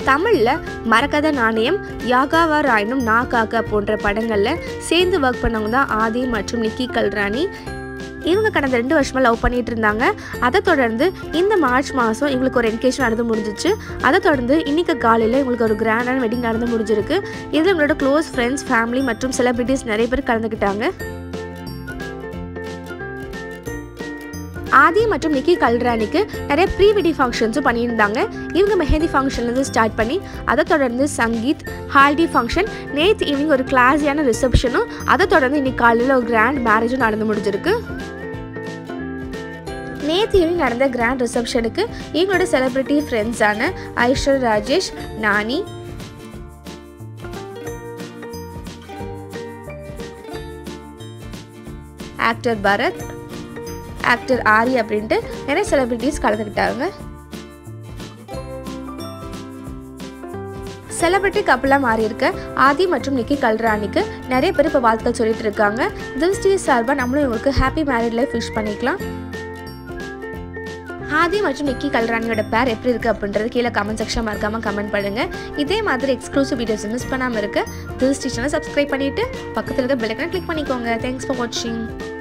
தமிழில் மரகத நாணயம் யாகாவா ராயனும் நா காக்கா போன்ற படங்களில் சேர்ந்து ஒர்க் பண்ணவங்க தான் ஆதி மற்றும் நிக்கி கல்ராணி இவங்க கடந்த ரெண்டு வருஷமாக லவ் பண்ணிட்டு இருந்தாங்க அதை தொடர்ந்து இந்த மார்ச் மாதம் இவங்களுக்கு ஒரு என்கேஜ் நடந்து முடிஞ்சிச்சு அதை தொடர்ந்து இன்னைக்கு காலையில் இவங்களுக்கு ஒரு கிராண்டான வெட்டிங் நடந்து முடிஞ்சிருக்கு இதில் இவங்களோட க்ளோஸ் ஃப்ரெண்ட்ஸ் ஃபேமிலி மற்றும் செலிபிரிட்டிஸ் நிறைய பேர் கலந்துக்கிட்டாங்க ஆதி மற்றும் நிக்கி கல்ராணிக்கு நிறைய ப்ரீ வெட்டிங் ஃபங்க்ஷன்ஸும் பண்ணியிருந்தாங்க இவங்க மெஹந்தி ஃபங்க்ஷன்லேருந்து ஸ்டார்ட் பண்ணி அதை தொடர்ந்து சங்கீத் ஹால்டி ஃபங்க்ஷன் நேற்று ஈவினிங் ஒரு கிளாஸியான ரிசப்ஷனும் அதை தொடர்ந்து இன்னைக்கு காலையில் ஒரு கிராண்ட் மேரேஜும் நடந்து முடிஞ்சிருக்கு நேற்று ஈவினிங் நடந்த கிராண்ட் ரிசப்ஷனுக்கு இவங்களோட செலிபிரிட்டி ஃப்ரெண்ட்ஸான ஐஸ்வர் ராஜேஷ் நானி ஆக்டர் பரத் ஆக்டர் ஆரி அப்படின்ட்டு நிறைய செலிபிரிட்டிஸ் கலந்துக்கிட்டாங்க செலிபிரிட்டி கப்பலாக மாறி இருக்க ஆதி மற்றும் நிக்கி கல்ராணிக்கு நிறைய பேர் இப்போ வாழ்த்துக்கள் சொல்லிட்டு இருக்காங்க திவ்ஸ்டி சார்பாக நம்மளும் இவங்களுக்கு ஹாப்பி மேரிட் லைஃப் விஷ் பண்ணிக்கலாம் ஆதி மற்றும் நிக்கி கல்ராணியோட பேர் எப்படி இருக்குது அப்படின்றது கீழே கமெண்ட் செக்ஷன் மறக்காமல் கமெண்ட் பண்ணுங்கள் இதே மாதிரி எக்ஸ்க்ளூசிவ் வீடியோஸ் மிஸ் பண்ணாமல் இருக்க திவ்ஸ்டி சேனல் சப்ஸ்கிரைப் பண்ணிவிட்டு பக்கத்தில் இருக்க பெல்லைக்கனை கிளிக் பண்ணிக்கோங்க தேங்க்ஸ் ஃபார் வாட்சிங்